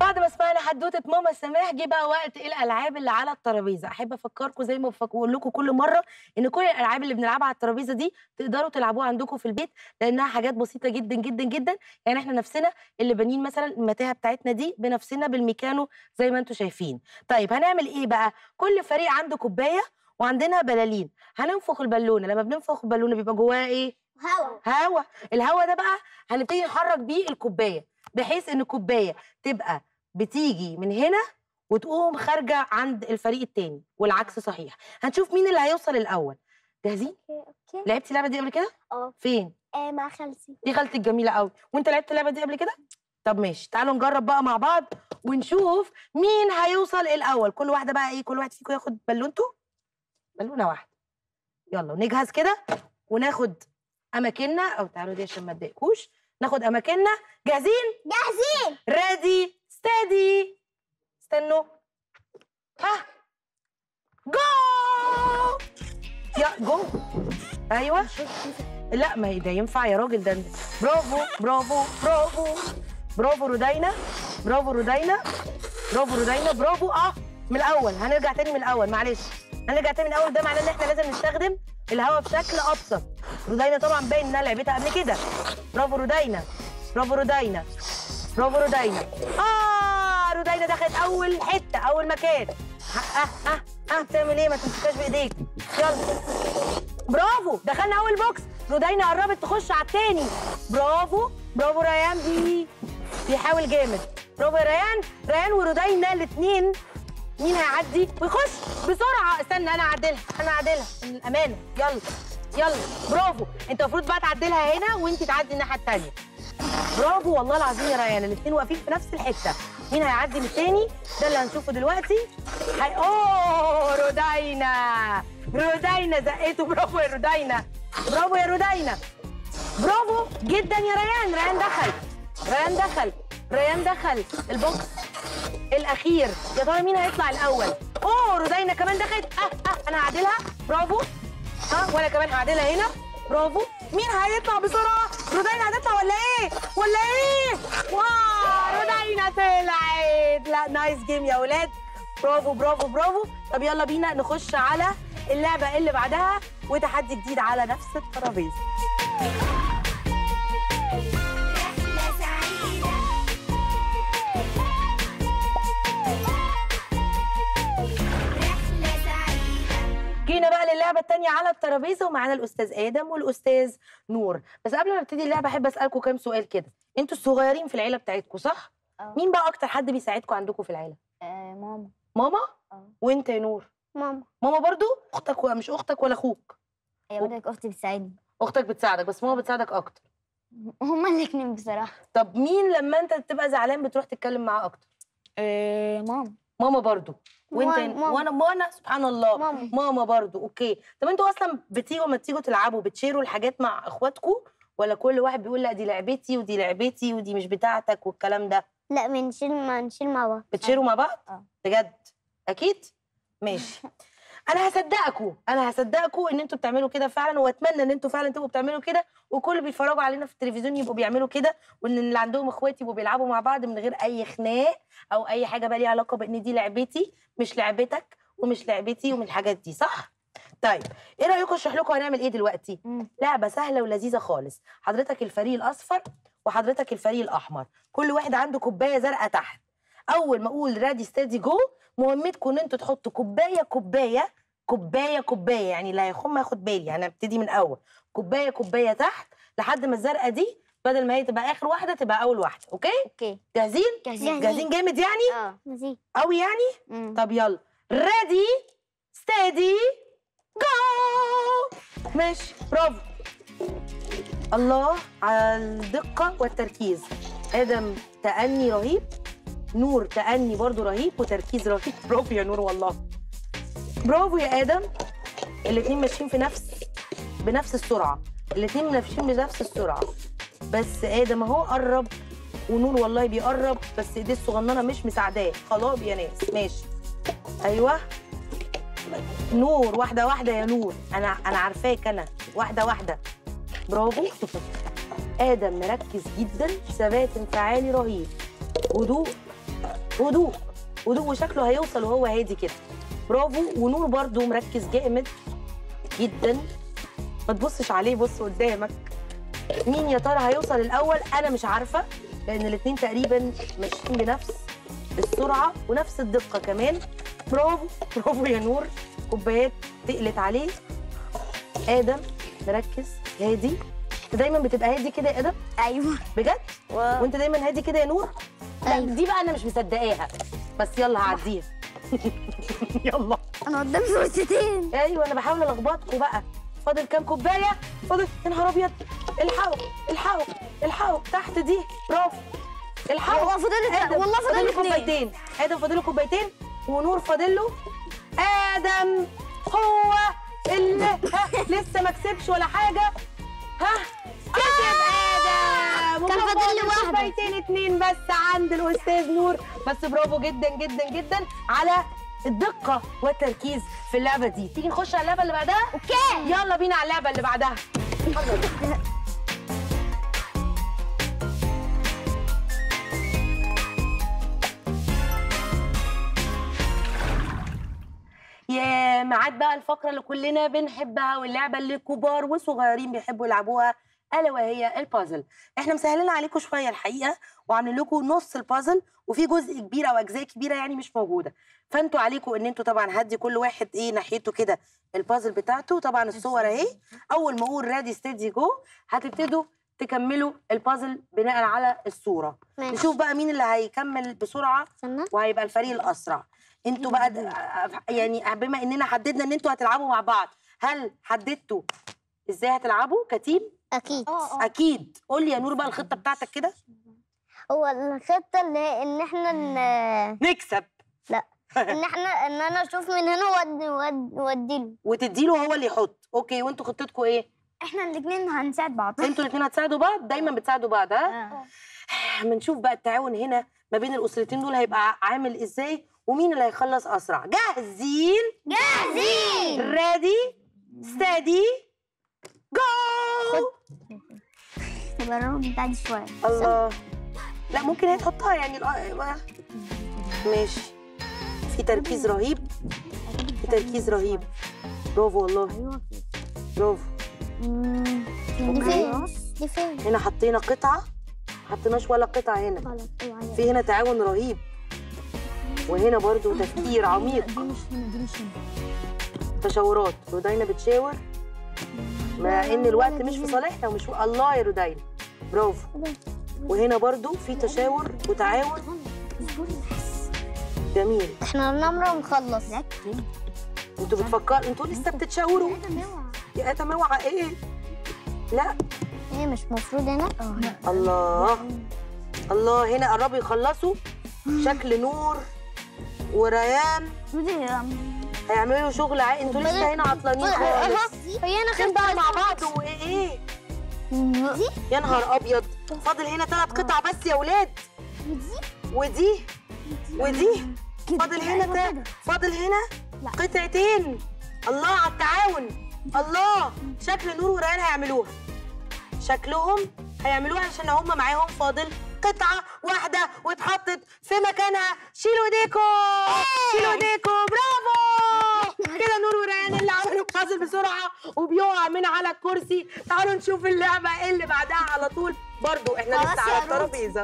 وبعد ما سمعنا حدوته ماما سماح جه بقى وقت الالعاب اللي على الترابيزه احب افكركم زي ما بقول لكم كل مره ان كل الالعاب اللي بنلعبها على الترابيزه دي تقدروا تلعبوها عندكم في البيت لانها حاجات بسيطه جدا جدا جدا يعني احنا نفسنا اللي بانيين مثلا المتاهه بتاعتنا دي بنفسنا بالميكانو زي ما انتم شايفين طيب هنعمل ايه بقى كل فريق عنده كوبايه وعندنا بلالين هننفخ البالونه لما بننفخ البالونه بيبقى جواها ايه هوا هوا الهوا ده بقى هنبتدي نحرك بيه الكوبايه بحيث ان الكوبايه تبقى بتيجي من هنا وتقوم خارجه عند الفريق التاني والعكس صحيح هنشوف مين اللي هيوصل الاول جاهزين اوكي لعبتي اللعبه دي قبل كده اه فين آه، مع خالتي دي خالتي الجميله قوي وانت لعبت اللعبه دي قبل كده طب ماشي تعالوا نجرب بقى مع بعض ونشوف مين هيوصل الاول كل واحده بقى ايه كل واحد فيكم ياخد بالونته بالونه واحده يلا نجهز كده وناخد اماكننا او تعالوا دي عشان ما تضايقوش ناخد اماكننا جاهزين جاهزين ريدي ستادي استنوا ها جو يا جو ايوه لا ما هي ده ينفع يا راجل ده برافو برافو برافو برافو رودينا برافو رودينا برافو رودينا برافو اه من الاول هنرجع تاني من الاول معلش هنرجع تاني من الاول ده معناه ان احنا لازم نستخدم الهواء بشكل ابسط رودينا طبعا باين انها لعبتها قبل كده برافو رودينا برافو رودينا برافو رودينا اه رودينا دخلت اول حته اول مكان اه اه اه, آه. بتعمل ايه ما تمسكهاش بايديك يلا برافو دخلنا اول بوكس رودينا قربت تخش على التاني برافو برافو ريان بي بيحاول جامد برافو يا ريان ريان ورودينا الاثنين مين هيعدي ويخش بسرعه استنى انا اعدلها انا اعدلها من الامانه يلا يلا برافو انت المفروض بقى تعدلها هنا وانت تعدي الناحيه الثانيه برافو والله العظيم يا ريان الاثنين واقفين في نفس الحته مين هيعدي من التاني ده اللي هنشوفه دلوقتي هي اوه رودينا رودينا زقته برافو يا رودينا برافو يا رودينا برافو جدا يا ريان ريان دخل ريان دخل ريان دخل البوكس الاخير يا ترى مين هيطلع الاول اوه رودينا كمان دخلت اه اه انا هعدلها برافو ها وانا كمان هعدلها هنا برافو مين هيطلع بسرعه رودينا هتطلع ولا ايه ولا ايه واو رودينا طلعت لا نايس جيم يا اولاد برافو برافو برافو طب يلا بينا نخش على اللعبه اللي بعدها وتحدي جديد على نفس الترابيزه رحلة سعيدة رحلة سعيدة جينا بقى للعبه الثانيه على الترابيزه ومعانا الاستاذ ادم والاستاذ نور بس قبل ما نبتدي اللعبه احب اسالكم كام سؤال كده انتوا الصغيرين في العيله بتاعتكم صح اه. مين بقى اكتر حد بيساعدكم عندكم في العيله آه ماما ماما اه. وانت يا نور ماما ماما برضو اختك و- مش اختك ولا اخوك هي برضك اختي بتساعدني اختك بتساعدك بس ماما بتساعدك اكتر هما الاتنين بصراحة طب مين لما انت تبقى زعلان بتروح تتكلم معاه اكتر آه ماما ماما برضو وانت ماما. وانا وانا سبحان الله ماما. ماما برضو اوكي طب انتوا اصلا بتيجوا لما تيجوا تلعبوا بتشيروا الحاجات مع اخواتكم ولا كل واحد بيقول لا دي لعبتي ودي لعبتي ودي مش بتاعتك والكلام ده لا بنشيل ما نشيل مع بعض بتشيروا مع بعض اه. بجد اكيد ماشي انا هصدقكم انا هصدقكم ان انتوا بتعملوا كده فعلا واتمنى ان انتوا فعلا تبقوا بتعملوا كده وكل اللي بيتفرجوا علينا في التلفزيون يبقوا بيعملوا كده وان اللي عندهم اخوات يبقوا بيلعبوا مع بعض من غير اي خناق او اي حاجه بقى ليها علاقه بان دي لعبتي مش لعبتك ومش لعبتي ومن الحاجات دي صح طيب ايه رايكم اشرح لكم هنعمل ايه دلوقتي مم. لعبه سهله ولذيذه خالص حضرتك الفريق الاصفر وحضرتك الفريق الاحمر كل واحد عنده كوبايه زرقاء تحت اول ما اقول رادي ستادي جو مهمتكم ان انتوا تحطوا كوبايه كوبايه كوبايه كوبايه يعني اللي هيخم ياخد بالي يعني ابتدي من اول كوبايه كوبايه تحت لحد ما الزرقاء دي بدل ما هي تبقى اخر واحده تبقى اول واحده اوكي اوكي جاهزين جاهزين جاهزين جامد يعني اه مزيد قوي يعني مم. طب يلا ريدي ستادي جو ماشي برافو الله على الدقة والتركيز آدم تأني رهيب نور تأني برضو رهيب وتركيز رهيب برافو يا نور والله برافو يا آدم الاتنين ماشيين في نفس بنفس السرعة الاتنين ماشيين بنفس السرعة بس آدم اهو قرب ونور والله بيقرب بس ايديه الصغننة مش مساعداه خلاص يا ناس ماشي ايوه نور واحده واحده يا نور انا انا عارفاك انا واحده واحده برافو ادم مركز جدا ثبات انفعالي رهيب هدوء هدوء هدوء وشكله هيوصل وهو هادي كده برافو ونور برضو مركز جامد جدا ما تبصش عليه بص قدامك مين يا ترى هيوصل الاول انا مش عارفه لان الاثنين تقريبا ماشيين بنفس السرعه ونفس الدقه كمان برافو برافو يا نور كوبايات تقلت عليه ادم مركز هادي انت دايما بتبقى هادي كده يا ادم ايوه بجد و... وانت دايما هادي كده يا نور لا أيوة. دي بقى انا مش مصدقاها بس يلا هعديها يلا انا قدام فرصتين ايوه انا بحاول الخبطكم بقى فاضل كام كوبايه فاضل يا نهار ابيض الحقوا الحقوا الحقوا تحت دي برافو الحقوا والله فاضل لي- آدم، والله فاضل لي فاضل له اتنين. كوبايتين ادم فاضل له كوبايتين ونور فاضل له ادم هو اللي ها لسه ما كسبش ولا حاجه ها كسب ادم كان وهو فاضل لي فاضل واحدة. كوبايتين اتنين بس عند الاستاذ نور بس برافو جدا جدا جدا على الدقه والتركيز في اللعبه دي تيجي نخش على اللعبه اللي بعدها اوكي يلا بينا على اللعبه اللي بعدها يا ميعاد بقى الفقره اللي كلنا بنحبها واللعبه اللي كبار وصغيرين بيحبوا يلعبوها الا وهي البازل احنا مسهلين عليكم شويه الحقيقه وعاملين لكم نص البازل وفي جزء كبير او اجزاء كبيره يعني مش موجوده فانتوا عليكم ان انتوا طبعا هدي كل واحد ايه ناحيته كده البازل بتاعته طبعا الصور اهي اول ما اقول ريدي ستيدي جو هتبتدوا تكملوا البازل بناء على الصوره ماشي نشوف بقى مين اللي هيكمل بسرعه استنى وهيبقى الفريق الاسرع انتوا بقى د- يعني بما اننا حددنا ان انتوا هتلعبوا مع بعض هل حددتوا ازاي هتلعبوا كتيم اكيد اكيد قول لي يا نور بقى الخطه بتاعتك كده هو الخطه اللي هي ان احنا ن... نكسب ان احنا ان انا اشوف من هنا وادي ود... واديله وتديله هو اللي يحط اوكي وانتوا خطتكم ايه احنا الاثنين هنساعد بعض انتوا الاثنين هتساعدوا بعض دايما بتساعدوا بعض ها اما نشوف بقى التعاون هنا ما بين الاسرتين دول هيبقى عامل ازاي ومين اللي هيخلص اسرع جاهزين جاهزين ريدي ستادي جو نجربهم بتاعتي شويه الله لا ممكن هي تحطها يعني الأ- ما- ماشي في تركيز رهيب في تركيز رهيب برافو والله ايوه برافو مم. دي أوكي. فين دي فين هنا حطينا قطعه ما حطيناش ولا قطعه هنا غلط ايوه عليها. في هنا تعاون رهيب وهنا برضو تفكير عميق دي مش هنا دي مش هنا تشاورات رودينا بتشاور مع ان الوقت مش في صالحنا ومش الله يا رودينا برافو وهنا برضو في تشاور وتعاون جميل احنا بنمرة ونخلص انتوا بتفكروا انتوا لسه بتتشاوروا يا ادم اوعى ايه لا ايه مش مفروض هنا الله الله هنا قربوا يخلصوا شكل نور وريان هيعملوا شغل عادي انتوا لسه هنا عطلانين خالص هي انا فين بقى مع بعض وايه ايه دي يا نهار ابيض فاضل هنا ثلاث قطع بس يا ولاد ودي ودي فاضل هنا تا... فاضل هنا لا. قطعتين الله على التعاون الله شكل نور وريان هيعملوها شكلهم هيعملوها عشان هم معاهم فاضل قطعة واحدة واتحطت في مكانها شيلوا ايديكم شيلوا ايديكم برافو كده نور وريان اللي عملوا بازل بسرعة وبيقع من على الكرسي تعالوا نشوف اللعبة اللي بعدها على طول برضو احنا خلاص لسه يا على روز. الترابيزة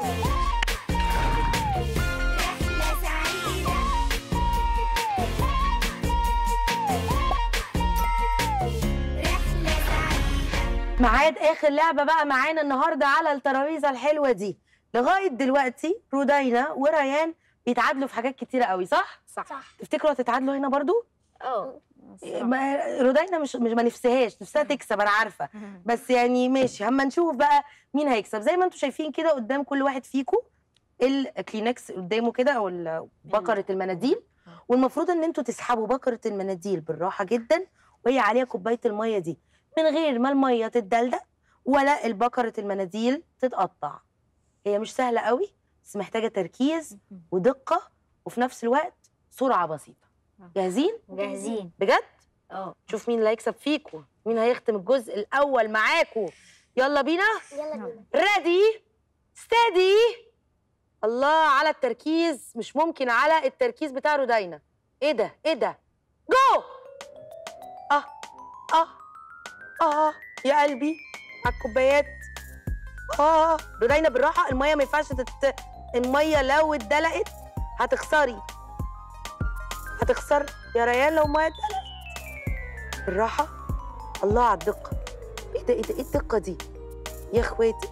ميعاد اخر لعبه بقى معانا النهارده على الترابيزه الحلوه دي لغايه دلوقتي رودينا وريان بيتعادلوا في حاجات كتيره قوي صح صح تفتكروا هتتعادلوا هنا برضو اه ما رودينا مش مش ما نفسهاش نفسها تكسب انا عارفه بس يعني ماشي اما نشوف بقى مين هيكسب زي ما انتم شايفين كده قدام كل واحد فيكم الكلينكس قدامه كده او ال- بكره المناديل والمفروض ان انتوا تسحبوا بكره المناديل بالراحه جدا وهي عليها كوبايه الميه دي من غير ما الميه تتدلدق ولا البكره المناديل تتقطع هي مش سهله قوي بس محتاجه تركيز ودقه وفي نفس الوقت سرعه بسيطه جاهزين جاهزين بجد اه شوف مين اللي هيكسب فيكم مين هيختم الجزء الاول معاكم يلا بينا يلا بينا ريدي ستدي الله على التركيز مش ممكن على التركيز بتاع رودينا ايه ده ايه ده جو اه اه اه يا قلبي على الكوبايات اه رودينا بالراحه الميه ما ينفعش تت... الميه لو اتدلقت هتخسري هتخسر يا ريان لو الميه اتدلقت بالراحه الله على الدقه ايه ده ايه ده ايه الدقه دي يا اخواتي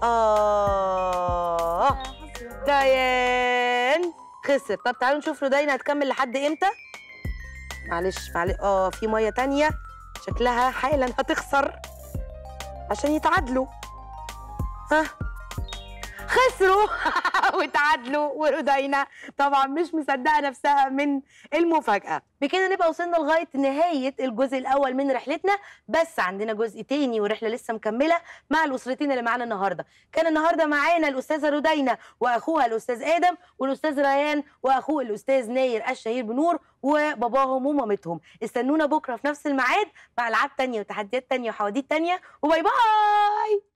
اه ديان خسر طب تعالوا نشوف رودينا هتكمل لحد امتى معلش معلش اه في ميه تانية شكلها حالا هتخسر عشان يتعادلوا ها خسروا وتعادلوا ورودينا طبعا مش مصدقه نفسها من المفاجاه بكده نبقى وصلنا لغايه نهايه الجزء الاول من رحلتنا بس عندنا جزء تاني ورحله لسه مكمله مع الاسرتين اللي معانا النهارده كان النهارده معانا الاستاذه رودينا واخوها الاستاذ ادم والاستاذ ريان واخوه الاستاذ ناير الشهير بنور وباباهم ومامتهم استنونا بكره في نفس الميعاد مع العاب تانية وتحديات تانية وحواديت تانية وباي باي